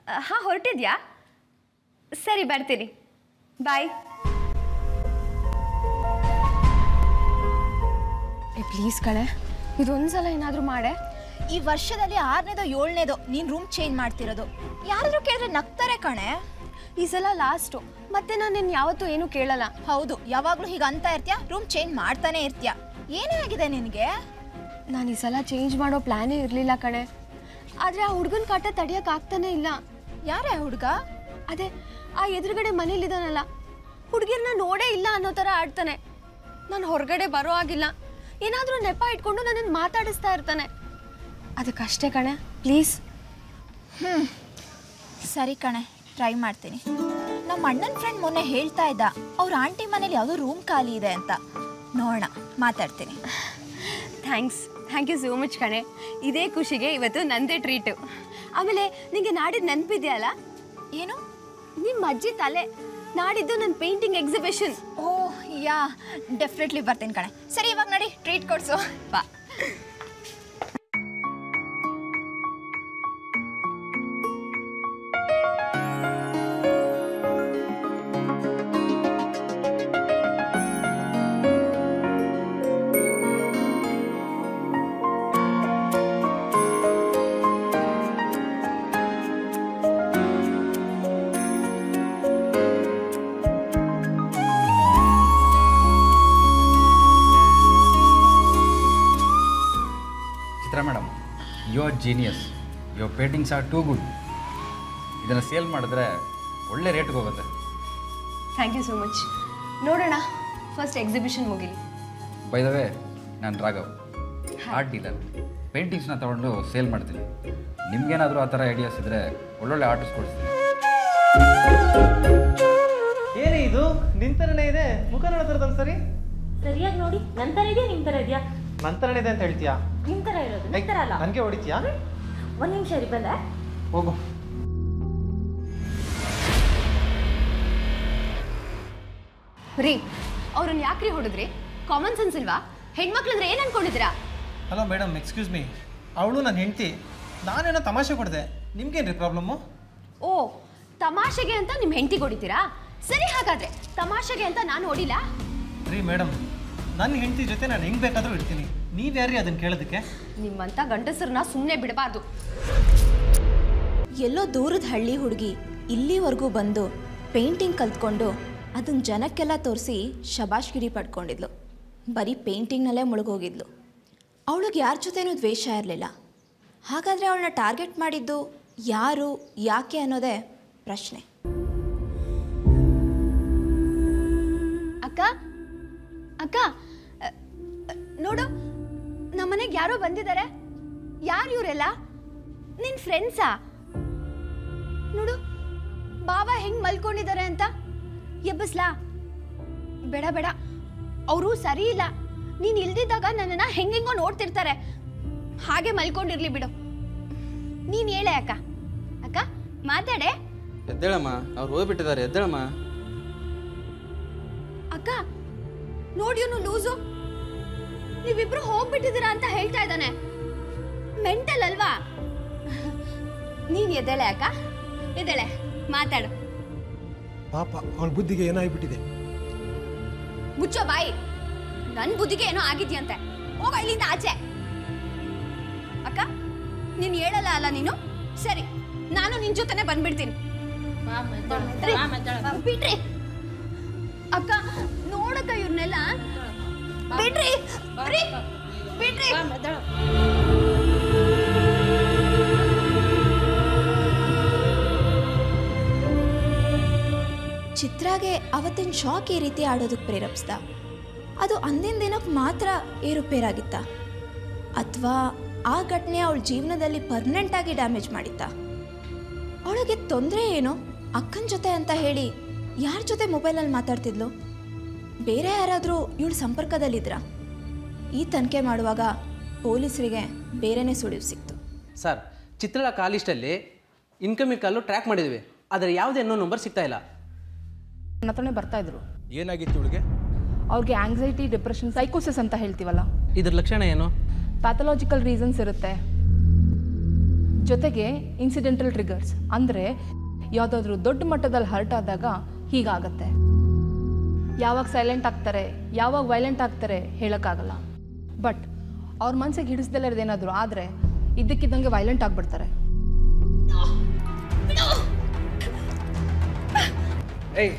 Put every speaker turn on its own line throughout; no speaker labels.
ಹಾಂ ಹೊರಟಿದ್ಯಾ ಸರಿ ಬರ್ತೀನಿ ಬಾಯ್ ಏ ಪ್ಲೀಸ್ ಕಣೆ ಇದೊಂದ್ಸಲ ಏನಾದರೂ ಮಾಡೆ
ಈ ವರ್ಷದಲ್ಲಿ ಆರನೇದೋ ಏಳನೇದೋ ನೀನು ರೂಮ್ ಚೇಂಜ್ ಮಾಡ್ತಿರೋದು ಯಾರಾದ್ರೂ ಕೇಳಿದ್ರೆ ನಗ್ತಾರೆ ಕಣೆ
ಈ ಸಲ ಲಾಸ್ಟು ಮತ್ತೆ ನಾನು ನಿನ್ನ ಯಾವತ್ತೂ ಏನೂ ಕೇಳಲ್ಲ
ಹೌದು ಯಾವಾಗಲೂ ಹೀಗೆ ಅಂತ ಇರ್ತೀಯ ರೂಮ್ ಚೇಂಜ್ ಮಾಡ್ತಾನೆ ಇರ್ತೀಯ ಏನೇ ಆಗಿದೆ ನಿನಗೆ
ನಾನು ಈ ಸಲ ಚೇಂಜ್ ಮಾಡೋ ಪ್ಲ್ಯಾನೇ ಇರಲಿಲ್ಲ ಕಣೆ ಆದರೆ ಆ ಹುಡುಗನ ಕಾಟ ತಡಿಯೋಕೆ ಆಗ್ತಾನೇ ಇಲ್ಲ
ಯಾರೇ ಹುಡುಗ
ಅದೇ ಆ ಎದುರುಗಡೆ ಮನೇಲಿದ್ದಾನಲ್ಲ ಹುಡುಗಿರ್ನ ನೋಡೇ ಇಲ್ಲ ಅನ್ನೋ ಥರ ಆಡ್ತಾನೆ ನಾನು ಹೊರಗಡೆ ಬರೋ ಆಗಿಲ್ಲ ಏನಾದರೂ ನೆಪ ಇಟ್ಕೊಂಡು ನನ್ನನ್ನು ಮಾತಾಡಿಸ್ತಾ ಇರ್ತಾನೆ ಅದಕ್ಕಷ್ಟೇ ಕಣೆ ಪ್ಲೀಸ್
ಸರಿ ಕಣೆ ಟ್ರೈ ಮಾಡ್ತೀನಿ ನಮ್ಮ ಅಣ್ಣನ ಫ್ರೆಂಡ್ ಮೊನ್ನೆ ಹೇಳ್ತಾ ಇದ್ದ ಅವ್ರ ಆಂಟಿ ಮನೇಲಿ ಯಾವುದೋ ರೂಮ್ ಖಾಲಿ ಇದೆ ಅಂತ ನೋಡೋಣ ಮಾತಾಡ್ತೀನಿ
thanks thank you so much ಕಣೆ ಇದೇ ಖುಷಿಗೆ ಇವತ್ತು ನಂದೇ ಟ್ರೀಟು ಆಮೇಲೆ ನಿಂಗೆ ನಾಡಿದ್ದು ನೆನಪಿದೆಯಲ್ಲ
ಏನು
ನಿಮ್ಮ ಅಜ್ಜಿ ತಲೆ ನಾಡಿದ್ದು ನನ್ನ painting exhibition
oh yeah definitely ಬರ್ತೀನಿ ಕಣೆ ಸರಿ ಇವಾಗ ನಡಿ ಟ್ರೀಟ್ ಕೊಡ್ಸು
ಬಾ
ಚಿತ್ರ madam you are genius your paintings are too good ಇದನ್ನು ಸೇಲ್ ಮಾಡಿದ್ರೆ ಒಳ್ಳೆ ರೇಟ್ಗೆ ಹೋಗುತ್ತೆ
ಥ್ಯಾಂಕ್ ಯು ಸೋ ಮಚ್ ನೋಡೋಣ ಫಸ್ಟ್ ಎಕ್ಸಿಬಿಷನ್ ಮುಗಿಲಿ
ಬೈ ದ ವೇ ನಾನು ರಾಘವ್ ಆರ್ಟ್ ಡೀಲರ್ ಪೇಂಟಿಂಗ್ಸ್ನ ತೊಗೊಂಡು ಸೇಲ್ ಮಾಡ್ತೀನಿ ನಿಮ್ಗೇನಾದರೂ ಆ ಥರ ಐಡಿಯಾಸ್ ಇದ್ದರೆ ಒಳ್ಳೊಳ್ಳೆ ಆರ್ಟಿಸ್ಟ್ ಕೊಡಿಸ್ತೀನಿ
ಏನೇ ಇದು ನಿಂತರನೇ ಇದೆ ಮುಖ ನೋಡೋದ್ರದ್ದು ಒಂದ್ಸರಿ
ಸರಿಯಾಗಿ ನೋಡಿ ನನ್ನ ಥರ ಇದೆಯಾ ನಿಮ್ಮ ಥರ ಇದೆಯಾ
ನಂತರನೇ ಇದೆ ಅಂತ ಹೇಳ್ತೀಯಾ
ನಿಮ್ಮ ಥರ ಇರೋದು ನಿಮ್ಮ ಥರ ಅಲ್ಲ
ನನಗೆ ಹೊಡಿತೀಯಾ
ಒಂದು ನಿಮಿಷ ರೀ ಬಂದೆ
ಹೋಗು
ರೀ ಅವ್ರನ್ನ ಯಾಕ್ರಿ ಹೊಡೆದ್ರಿ ಕಾಮನ್ ಸೆನ್ಸ್ ಇಲ್ವಾ ಹೆಣ್ಮಕ್ಳಂದ್ರೆ ಏನು ಅನ್ಕೊಂಡಿದ್ದೀರಾ
ಹಲೋ ಮೇಡಮ್ ಎಕ್ಸ್ಕ್ಯೂಸ್ ಮೀ ಅವಳು ನನ್ನ ಹೆಂಡತಿ ನಾನೇನೋ ತಮಾಷೆ ಕೊಡಿದೆ ನಿಮ್ಗೇನು ರೀ ಪ್ರಾಬ್ಲಮ್ಮು
ಓ ತಮಾಷೆಗೆ ಅಂತ ನಿಮ್ಮ ಹೆಂಡತಿ ಹೊಡಿತೀರಾ ಸರಿ ಹಾಗಾದ್ರೆ ತಮಾಷೆಗೆ ಅಂತ ನಾನು ಹೊಡಿಲ್ಲ
ರೀ ಮೇಡಮ್ ನನ್ನ ಹೆಂಡತಿ ಜೊತೆ ನಾನು ಹೆಂಗೆ ಬೇಕಾದರೂ ಇರ್ತೀನಿ ನೀವು ಯಾರೀ ಅದನ್ನು ಕೇಳೋದಕ್ಕೆ
ನಿಮ್ಮಂಥ ಗಂಡಸರನ್ನ ಸುಮ್ಮನೆ ಬಿಡಬಾರ್ದು
ಎಲ್ಲೋ ದೂರದ ಹಳ್ಳಿ ಹುಡುಗಿ ಇಲ್ಲಿವರೆಗೂ ಬಂದು ಪೇಂಟಿಂಗ್ ಕಲ್ತ್ಕೊಂಡು ಅದನ್ನ ಜನಕ್ಕೆಲ್ಲ ತೋರಿಸಿ ಶಬಾಷ್ಗಿರಿ ಪಡ್ಕೊಂಡಿದ್ಲು ಬರೀ ಪೇಂಟಿಂಗ್ನಲ್ಲೇ ಮುಳುಗೋಗಿದ್ಲು ಅವಳಿಗೆ ಯಾರ ಜೊತೆನೂ ದ್ವೇಷ ಇರಲಿಲ್ಲ ಹಾಗಾದರೆ ಅವಳನ್ನ ಟಾರ್ಗೆಟ್ ಮಾಡಿದ್ದು ಯಾರು ಯಾಕೆ ಅನ್ನೋದೇ ಪ್ರಶ್ನೆ
ಅಕ್ಕ ಅಕ್ಕ ಅ, ಅ, ನೋಡು ನಮ್ಮನೆಗೆ ಯಾರೋ ಬಂದಿದ್ದಾರೆ ಯಾರು ಇವರೆಲ್ಲ ನಿನ್ ಫ್ರೆಂಡ್ಸಾ ನೋಡು ಬಾಬಾ ಹೆಂಗ್ ಮಲ್ಕೊಂಡಿದ್ದಾರೆ ಅಂತ ಎಬ್ಬಸ್ಲಾ ಬೇಡ ಬೇಡ ಅವರು ಸರಿ ಇಲ್ಲ ನೀನ್ ಇಲ್ದಿದ್ದಾಗ ನನ್ನನ್ನ ಹೆಂಗೆಂಗೋ ನೋಡ್ತಿರ್ತಾರೆ ಹಾಗೆ ಮಲ್ಕೊಂಡಿರ್ಲಿ ಬಿಡು ನೀನ್ ಹೇಳೆ ಅಕ್ಕ ಅಕ್ಕ ಮಾತಾಡೆ
ಎದ್ದೇಳಮ್ಮ ಅವ್ರು ಹೋಗ್ಬಿಟ್ಟಿದ್ದಾರೆ ಎದ್ದೇಳಮ್ಮ
ಅಕ್ಕ ನೋಡಿ ಇವನು ಲೂಸು ನೀವಿಬ್ರು ಹೋಗ್ಬಿಟ್ಟಿದ್ದೀರಾ ಅಂತ ಹೇಳ್ತಾ ಇದ್ದಾನೆ ಮೆಂಟಲ್ ಅಲ್ವಾ ನೀನ್ ಎದ್ದೇಳೆ ಅಕ್ಕ ಎದ್ದೇಳೆ ಮಾತಾಡು
ಪಾಪ ಅವಳ ಬುದ್ಧಿಗೆ ಏನಾಗ್ಬಿಟ್ಟಿದೆ
ಮುಚ್ಚೋ ಬಾಯಿ ನನ್ ಬುದ್ಧಿಗೆ ಏನೋ ಆಗಿದ್ಯಂತೆ ಹೋಗ ಇಲ್ಲಿಂದ ಆಚೆ ಅಕ್ಕ ನೀನ್ ಹೇಳಲ್ಲ ಅಲ್ಲ ನೀನು ಸರಿ ನಾನು ನಿನ್ ಜೊತೆನೆ ಬಂದ್ಬಿಡ್ತೀನಿ ರೀ, ಬಿಡ್ರಿ ಅಕ್ಕ ನೋಡಕ್ಕ ಇವ್ರನ್ನೆಲ್ಲ ಬಿಡ್ರಿ ರೀ, ಬಿಡ್ರಿ
ಚಿತ್ರಾಗೆ ಅವತ್ತಿನ ಶಾಕ್ ಈ ರೀತಿ ಆಡೋದಕ್ಕೆ ಪ್ರೇರೇಪಿಸ್ದ ಅದು ಅಂದಿನ ದಿನಕ್ಕೆ ಮಾತ್ರ ಏರುಪೇರಾಗಿತ್ತ ಅಥವಾ ಆ ಘಟನೆ ಅವಳ ಜೀವನದಲ್ಲಿ ಪರ್ಮನೆಂಟಾಗಿ ಡ್ಯಾಮೇಜ್ ಮಾಡಿತ್ತ ಅವಳಿಗೆ ತೊಂದರೆ ಏನು ಅಕ್ಕನ ಜೊತೆ ಅಂತ ಹೇಳಿ ಯಾರ ಜೊತೆ ಮೊಬೈಲಲ್ಲಿ ಮಾತಾಡ್ತಿದ್ಲು ಬೇರೆ ಯಾರಾದರೂ ಇವಳು ಸಂಪರ್ಕದಲ್ಲಿದ್ರ ಈ ತನಿಖೆ ಮಾಡುವಾಗ ಪೊಲೀಸರಿಗೆ ಬೇರೆನೇ ಸುಳಿವು ಸಿಕ್ತು
ಸರ್ ಚಿತ್ರಳ ಕಾಲಿಸ್ಟಲ್ಲಿ ಇನ್ಕಮಿಂಗ್ ಕಾಲು ಟ್ರ್ಯಾಕ್ ಮಾಡಿದ್ವಿ ಆದರೆ ಯಾವುದೇ ಇನ್ನೂ ನಂಬರ್ ಸಿಗ್ತಾ ಇಲ್ಲ
ನನ್ನ ಹತ್ರನೇ ಬರ್ತಾ ಇದ್ರು
ಏನಾಗಿತ್ತು ಇವಳಿಗೆ
ಅವ್ರಿಗೆ ಆಂಗ್ಸೈಟಿ ಡಿಪ್ರೆಷನ್ ಸೈಕೋಸಿಸ್ ಅಂತ ಹೇಳ್ತೀವಲ್ಲ
ಇದ್ರ ಲಕ್ಷಣ ಏನು
ಪ್ಯಾಥಲಾಜಿಕಲ್ ರೀಸನ್ಸ್ ಇರುತ್ತೆ ಜೊತೆಗೆ ಇನ್ಸಿಡೆಂಟಲ್ ಟ್ರಿಗರ್ಸ್ ಅಂದರೆ ಯಾವುದಾದ್ರೂ ದೊಡ್ಡ ಮಟ್ಟದಲ್ಲಿ ಹರ್ಟ್ ಆದಾಗ ಹೀಗಾಗತ್ತೆ ಯಾವಾಗ ಸೈಲೆಂಟ್ ಆಗ್ತಾರೆ ಯಾವಾಗ ವೈಲೆಂಟ್ ಆಗ್ತಾರೆ ಹೇಳೋಕ್ಕಾಗಲ್ಲ ಬಟ್ ಅವ್ರ ಮನಸ್ಸಿಗೆ ಹಿಡಿಸ್ದಲ್ಲೇ ಇರೋದೇನಾದರೂ ಆದರೆ ಇದ್ದಕ್ಕಿದ್ದಂಗೆ ವೈಲೆಂಟ್ ಆಗಿಬಿಡ್ತಾರೆ
ಏಯ್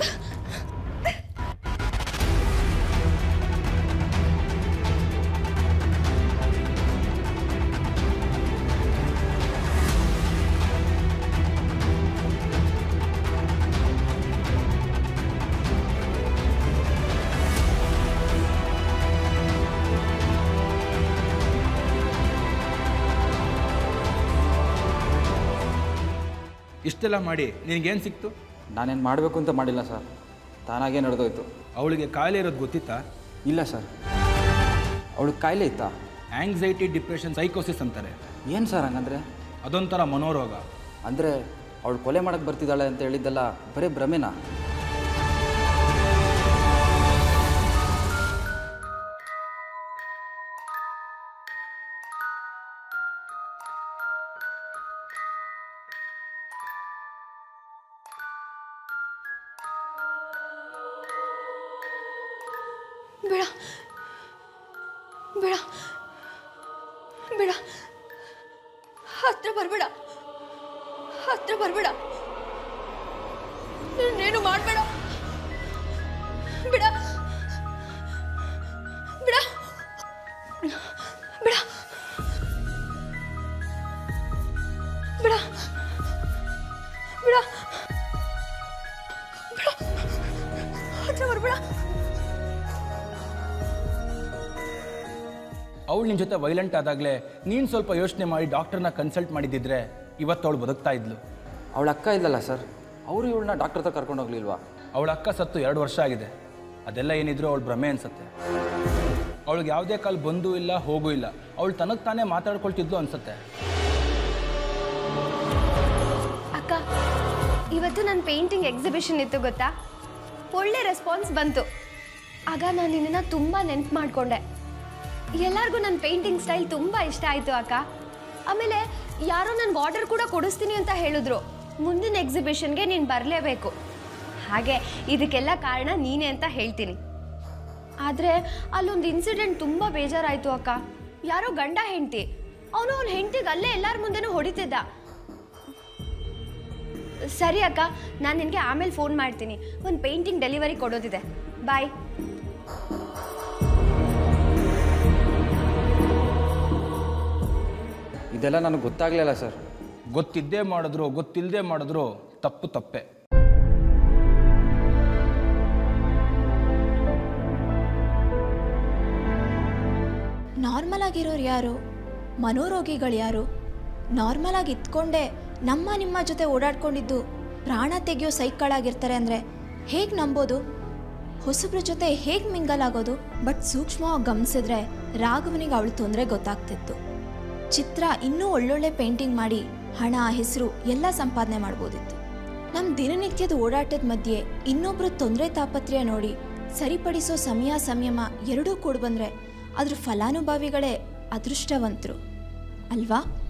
ಇಷ್ಟೆಲ್ಲ ಮಾಡಿ ನಿನಗೇನು ಸಿಕ್ತು
ನಾನೇನು ಮಾಡಬೇಕು ಅಂತ ಮಾಡಿಲ್ಲ ಸರ್ ತಾನಾಗೇ ನಡೆದೋಯ್ತು
ಅವಳಿಗೆ ಕಾಯಿಲೆ ಇರೋದು ಗೊತ್ತಿತ್ತಾ
ಇಲ್ಲ ಸರ್ ಅವಳಿಗೆ ಕಾಯಿಲೆ ಇತ್ತಾ
ಆಂಗ್ಸೈಟಿ ಡಿಪ್ರೆಷನ್ ಸೈಕೋಸಿಸ್ ಅಂತಾರೆ
ಏನು ಸರ್ ಹಂಗಂದ್ರೆ
ಅದೊಂಥರ ಮನೋರೋಗ
ಅಂದರೆ ಅವಳು ಕೊಲೆ ಮಾಡಕ್ಕೆ ಬರ್ತಿದ್ದಾಳೆ ಅಂತ ಹೇಳಿದ್ದೆಲ್ಲ ಬರೀ ಭ್ರಮೆನಾ
ಬೇಡ ಬೇಡ ಬೇಡ ಹತ್ರ ಬರಬೇಡ ಹತ್ರ ಬರಬೇಡ ನೀನು ಮಾಡಬೇಡ ಬಿಡ ಬಿಡ ಬಿಡ ಬಿಡ ಬಿಡ ಬಿಡ ಹತ್ರ ಬರಬೇಡ
ಅವಳು ನಿನ್ನ ಜೊತೆ ವೈಲೆಂಟ್ ಆದಾಗಲೇ ನೀನು ಸ್ವಲ್ಪ ಯೋಚನೆ ಮಾಡಿ ಡಾಕ್ಟರ್ನ ಕನ್ಸಲ್ಟ್ ಮಾಡಿದ್ದಿದ್ರೆ ಇವತ್ತು ಅವಳು ಬದುಕ್ತಾ ಇದ್ಲು
ಅವಳ ಅಕ್ಕ ಇಲ್ಲಲ್ಲ ಸರ್ ಅವರು ಇವಳನ್ನ ಡಾಕ್ಟರ್ ಹತ್ರ ಕರ್ಕೊಂಡು ಹೋಗ್ಲಿಲ್ವಾ
ಅವಳ ಅಕ್ಕ ಸತ್ತು ಎರಡು ವರ್ಷ ಆಗಿದೆ ಅದೆಲ್ಲ ಏನಿದ್ರು ಅವಳು ಭ್ರಮೆ ಅನ್ಸುತ್ತೆ ಅವಳಿಗೆ ಯಾವುದೇ ಕಾಲ ಬಂದೂ ಇಲ್ಲ ಹೋಗೂ ಇಲ್ಲ ಅವಳು ತನಗೆ ತಾನೇ ಮಾತಾಡ್ಕೊಳ್ತಿದ್ಲು ಅನ್ಸುತ್ತೆ
ಅಕ್ಕ ಇವತ್ತು ನನ್ನ ಪೇಂಟಿಂಗ್ ಎಕ್ಸಿಬಿಷನ್ ಇತ್ತು ಗೊತ್ತಾ ಒಳ್ಳೆ ರೆಸ್ಪಾನ್ಸ್ ಬಂತು ಆಗ ನಾನು ನಿನ್ನನ್ನು ತುಂಬ ನೆನ್ಪು ಮಾಡಿಕೊಂಡೆ ಎಲ್ಲರಿಗೂ ನನ್ನ ಪೇಂಟಿಂಗ್ ಸ್ಟೈಲ್ ತುಂಬ ಇಷ್ಟ ಆಯಿತು ಅಕ್ಕ ಆಮೇಲೆ ಯಾರೋ ನನಗೆ ಆರ್ಡರ್ ಕೂಡ ಕೊಡಿಸ್ತೀನಿ ಅಂತ ಹೇಳಿದ್ರು ಮುಂದಿನ ಎಕ್ಸಿಬಿಷನ್ಗೆ ನೀನು ಬರಲೇಬೇಕು ಹಾಗೆ ಇದಕ್ಕೆಲ್ಲ ಕಾರಣ ನೀನೇ ಅಂತ ಹೇಳ್ತೀನಿ ಆದರೆ ಅಲ್ಲೊಂದು ಇನ್ಸಿಡೆಂಟ್ ತುಂಬ ಬೇಜಾರಾಯಿತು ಅಕ್ಕ ಯಾರೋ ಗಂಡ ಹೆಂಡತಿ ಅವನು ಅವ್ನ ಹೆಂಡತಿಗೆ ಅಲ್ಲೇ ಎಲ್ಲರ ಮುಂದೆನೂ ಹೊಡಿತಿದ್ದ ಸರಿ ಅಕ್ಕ ನಾನು ನಿನಗೆ ಆಮೇಲೆ ಫೋನ್ ಮಾಡ್ತೀನಿ ಒಂದು ಪೇಂಟಿಂಗ್ ಡೆಲಿವರಿ ಕೊಡೋದಿದೆ ಬಾಯ್
ಇದೆಲ್ಲ ನನಗೆ ಗೊತ್ತಾಗಲಿಲ್ಲ ಸರ್
ಗೊತ್ತಿದ್ದೇ ಮಾಡಿದ್ರು ಗೊತ್ತಿಲ್ಲದೆ ಮಾಡಿದ್ರು ತಪ್ಪು ತಪ್ಪೆ
ನಾರ್ಮಲ್ ಆಗಿರೋರು ಯಾರು ಮನೋರೋಗಿಗಳು ಯಾರು ನಾರ್ಮಲ್ ಆಗಿ ಇತ್ಕೊಂಡೇ ನಮ್ಮ ನಿಮ್ಮ ಜೊತೆ ಓಡಾಡ್ಕೊಂಡಿದ್ದು ಪ್ರಾಣ ತೆಗೆಯೋ ಸೈಕಳಾಗಿರ್ತಾರೆ ಅಂದರೆ ಹೇಗೆ ನಂಬೋದು ಹೊಸಬ್ರ ಜೊತೆ ಹೇಗೆ ಮಿಂಗಲ್ ಆಗೋದು ಬಟ್ ಸೂಕ್ಷ್ಮವಾಗಿ ಗಮನಿಸಿದ್ರೆ ರಾಘವನಿಗೆ ಅವಳ ತೊಂದರೆ ಗೊತ್ತಾಗ್ತಿತ್ತು ಚಿತ್ರ ಇನ್ನೂ ಒಳ್ಳೊಳ್ಳೆ ಪೇಂಟಿಂಗ್ ಮಾಡಿ ಹಣ ಹೆಸರು ಎಲ್ಲ ಸಂಪಾದನೆ ಮಾಡ್ಬೋದಿತ್ತು ನಮ್ಮ ದಿನನಿತ್ಯದ ಓಡಾಟದ ಮಧ್ಯೆ ಇನ್ನೊಬ್ಬರ ತೊಂದರೆ ತಾಪತ್ರೆಯ ನೋಡಿ ಸರಿಪಡಿಸೋ ಸಮಯ ಸಂಯಮ ಎರಡೂ ಕೂಡಿ ಬಂದರೆ ಅದ್ರ ಫಲಾನುಭವಿಗಳೇ ಅದೃಷ್ಟವಂತರು ಅಲ್ವಾ